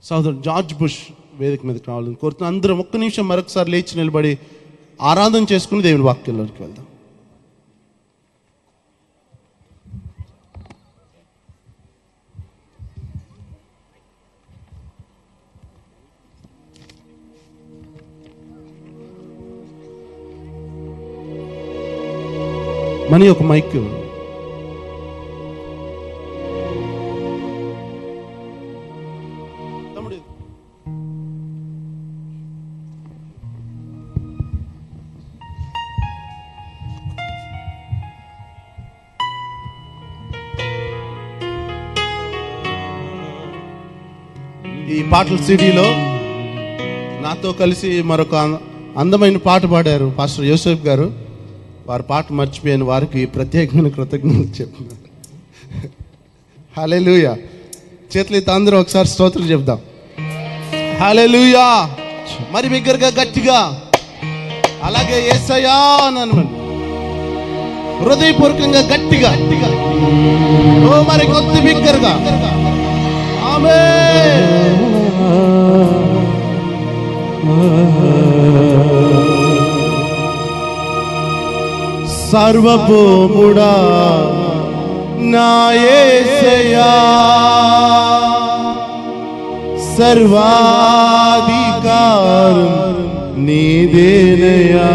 సహోదరు George bush వేదిక మీదకి రావాలని కోరుతున్నాను అందరం ఒక్క నిమిషం మరొకసారి లేచి నిలబడి ఆరాధన చేసుకుని దేవుని వాక్యంలోకి వెళ్దాం మనీ ఒక మైక్ ఇవ్వండి. తమ్ముడు ఈ పాటల సిడీలో నాతో కలిసి మరొక అం- అందమైన పాట పాడారు పాస్టర్ యోసేఫ్ గారు వారి పాట మర్చిపోయిన వారికి ప్రత్యేకమైన కృతజ్ఞతలు చెప్తున్నారు హాలే చేతులు ఎత్తి అందరూ ఒకసారి స్తోత్రం చెప్దాం హాలే మరి బిగ్గరగా గట్టిగా అలాగే ఏసయ్యా అని అనమని హృదయపూర్వకంగా గట్టిగా గట్టిగా ఓ మరి కొద్ది బిగ్గరగా ఆమె సర్వభూముడా నా యేసయ్యా సర్వాధికారం నీదేనయా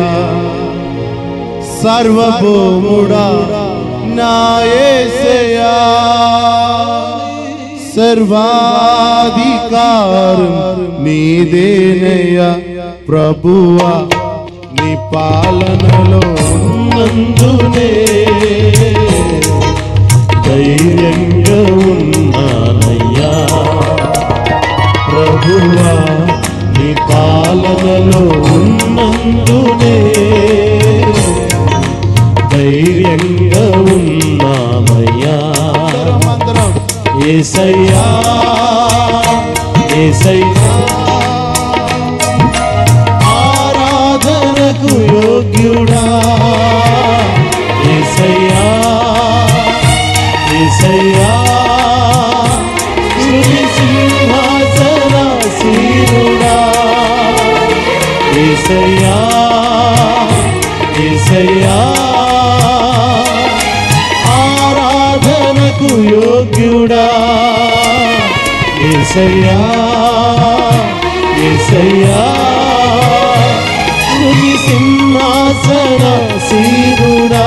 సర్వభూముడా నా యేసయ్యా సర్వాధికారం నీదేనయ్యా ప్రభువా నీ పాలనలో ఉన్నందునే ధైర్యంగా ఉన్నానయ్యా ప్రభువా నీ పాలనలో ఉన్నందునే ధైర్యంగా ఉన్నామయ్యా ఏసయ్యా ఏసయ్యా ఆరాధనకు యోగ్యుడా ఏసయ్యా ఏసయ్యా స్తుతి సింహాసనాసీనుడా ఏసయ్యా ఏసయ్యా ఆరాధనకు యోగ్యుడా ఏసయ్యా ఏసయ్యా స్తుతి సింహాసనాసీనుడా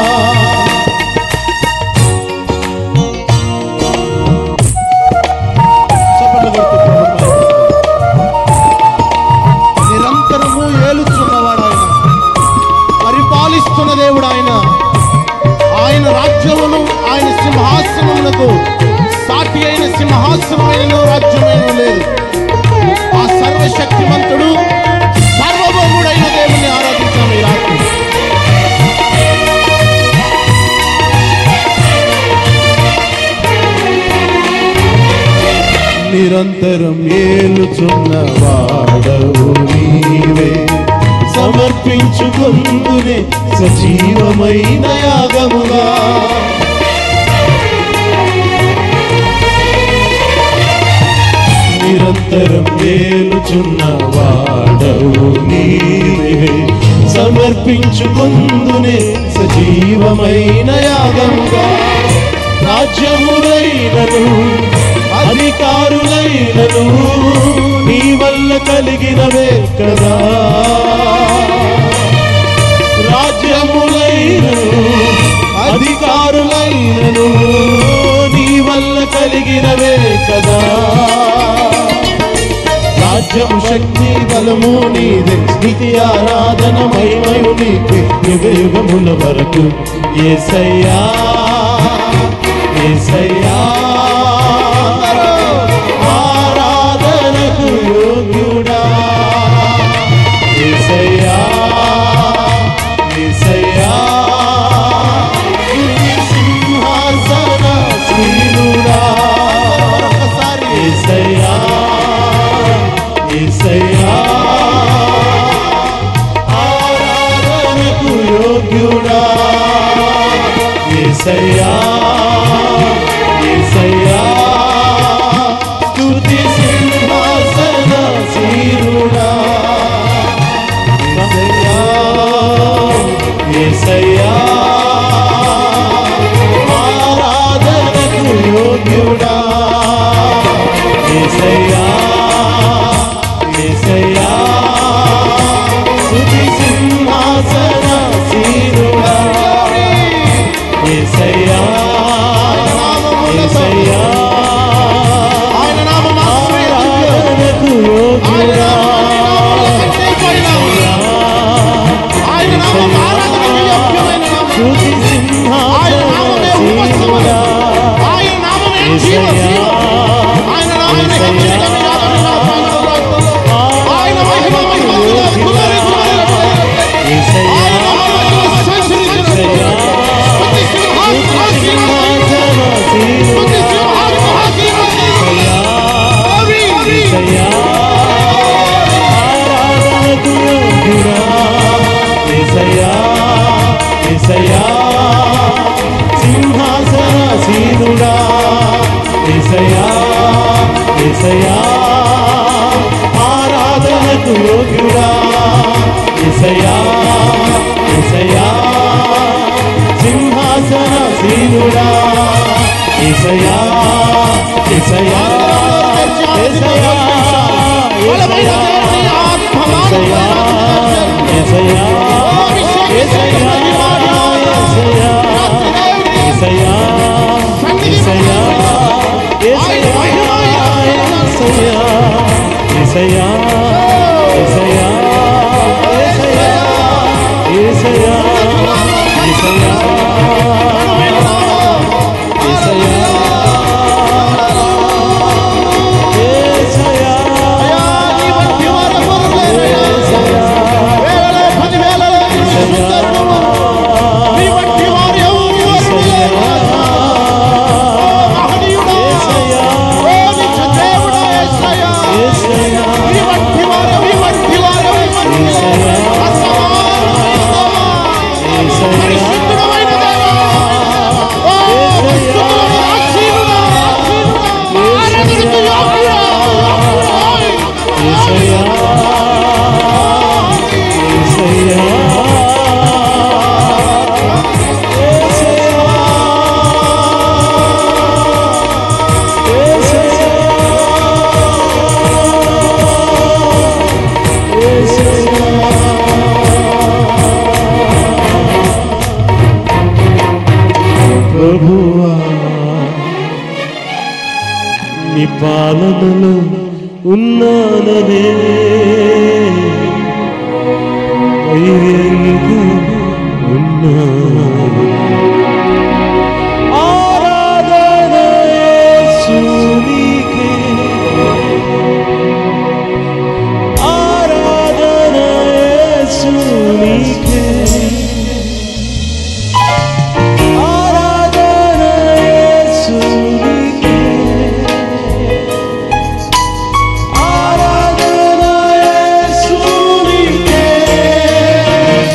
నిరంతరము ఏలుచున్నవాడు ఆయన పరిపాలిస్తున్న దేవుడు ఆయన ఆయన రాజ్యమును ఆయన సింహాసనమునకు సాటి అయిన సింహాసనమైన రాజ్యమైన లేదు ఆ సర్వశక్తిమంతుడు సర్వభౌముడైన దేవుని ఆరాధించాము ఈ రాత్రి నిరంతరం ఏలుచున్న వాడవు నీవే సమర్పించుకుందునే సజీవమైన యాగముగా నిరంతరం ఏలుచున్న వాడవు నీవే సమర్పించుకుందునే సజీవమైన యాగముగా రాజ్యములైనను అధికారులైనను నీ వల్ల కలిగినవే కదా రాజ్యములైనను అధికారులైనను నీ వల్ల కలిగినవే కదా రాజ్యము శక్తి బలము నీదే స్థితి ఆరాధన మహిమయు నీకే యుగ యుగముల వరకు ఏసయ్యా ఏసయ్యా ఆరాధనకు యోగ్యుడా ఏసయ్యా ఏసయ్యా సింహాసన శ్రీనుడా ఏసయ్యా ఏసయ్యా ఆరాధనకు యోగ్యుడా ఏసయ్యా ఏసయ్యా స్తుతి సింహ యేసయ్యా యేసయ్యా స్తుతి సింహాసనాసీనుడా యేసయ్యా యేసయ్యా ఆయన నామం మాత్రమే ఆరాధనకు యోగ్యుడా ఆయన నామం ఆరాధనకు యోగ్యమైన నామం. స్తుతి ఆయన నామమే సింహాసనాసీనుడా ఆయన నామమే జీవ జీవ. ఆయన నామమే హెచ్చరికను యాదను యాదను. ఆయన మహిమ మహిమలు కుమారి కుమారి. ఆయన నామములో సంచరించును. స్తుతి సింహాసనాసీనుడు. స్తుతి సింహాసనాసీనుడు. Glory. సింహాసనసీనుడా ఏసయ్యా ఏసయ్యా ఆరాధనకు యోగ్యుడా ఏసయ్యా ఏసయ్యా సింహాసనసీనుడా ఏసయ్యా ఏసయ్యా ఏసయ్యా బలమైన దేవుని ఆత్మ ఏసయ్యా ఏసయ్యా ఏసయ్యా ఏసయ్యా ఏసయ్యా ఏసయ్యా ఏసయ్యా ఏసయ్యా ఏసయ్యా ఏసయ్యా ఏసయ్యా ఏసయ్యా ఏసయ్యా ఏసయ్యా అయ్యా, నీ వంటి వారు ఎవరు లేరయ్యా. వేలలో పదివేలలో ఇరుసుకుంటారు. నీ వంటి వారు ఎవరు లేరయ్యా. మహనీయుడా. ఓ నిత్య దేవుడా యేసయ్యా. నీ వంటి వారు, నీ వంటి వారు, నీ వంటి వారు. అసమానమైన దేవా. పరిశుద్ధుడమైన దేవా. ఓ స్తుతులను ఆశీనుడా, ఆశీనుడా. ఆరాధనకు యోగ్యుడా, యోగ్యుడా. ప్రభువా నీ పాలనలో ఉన్నాననే ధైర్యంగా ఉన్నాను ఆరాధన యేసునికే ఆరాధన యేసునికే ఆరాధన యేసునికే ఆరాధన యేసునికే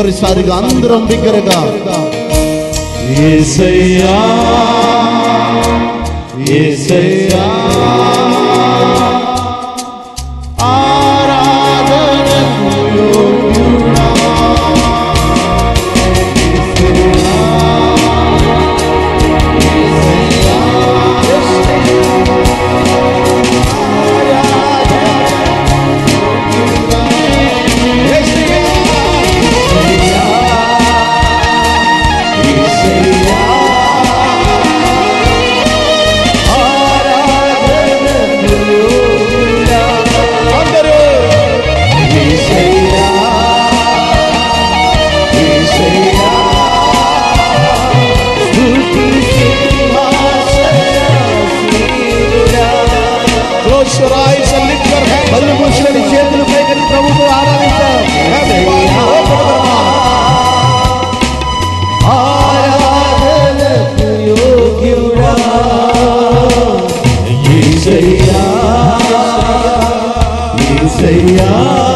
చివరిసారిగా అందరం బిగ్గరగా యేసయ్యా యేసయ్యా అందరూ Close your eyes and lift your hands. కళ్ళు మూసుకొని చేతులు పైకి ప్రభుత్వం ఆరాధించాం Everyone, open your mouth. ఆరాధనకు యోగ్యుడా యేసయ్యా యేసయ్యా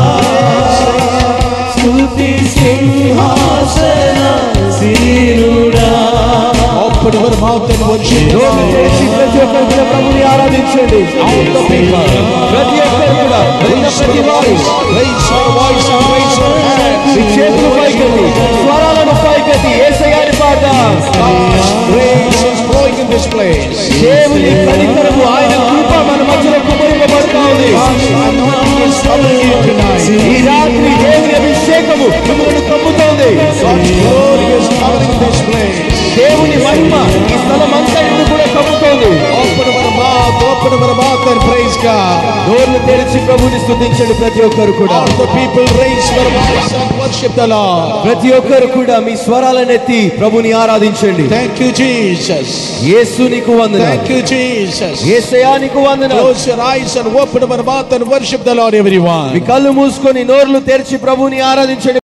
స్తుతి సింహాసన సీనుడా Open your mouth and worship. నోరు తెరిచి ప్రతి ఒక్కరు కూడా ప్రభుని ఆరాధించండి ప్రతి ఒక్కరు కూడా ఉన్న ప్రతి వారు Raise your voice and raise your me hands. చేతులు పైకెత్తి స్వరాలను పైకెత్తి ఏసయ్యాని పాడదాం God's grace is flowing in this place. దేవుని కనికరము ఆయన కృప మన మధ్యలో కుమరింపబడుతా ఉంది Anointing is coming here tonight. ఈ రాత్రి దేవుని అభిషేకము మిమ్మల్ని కమ్ముతోంది God's glory is coming in this place. దేవుని మహిమ ఈ స్థలం అంతా కూడా కమ్ముతోంది Open your mouth, open your mouth and praise God. నోర్లు తెరిచి ప్రభుని స్తుతించండి ప్రతి ఒక్కరు కూడా All the people raise your voice and worship the Lord. ప్రతి ఒక్కరు కూడా మీ స్వరాలనెత్తి ప్రభుని ఆరాధించండి Thank you, Jesus. యేసు నీకు వందన Thank you, Jesus. యేసయా నీకు వందన Close your eyes and open your mouth and worship the Lord, everyone. మీ కళ్ళు మూసుకొని నోర్లు తెరిచి ప్రభుని ఆరాధించండి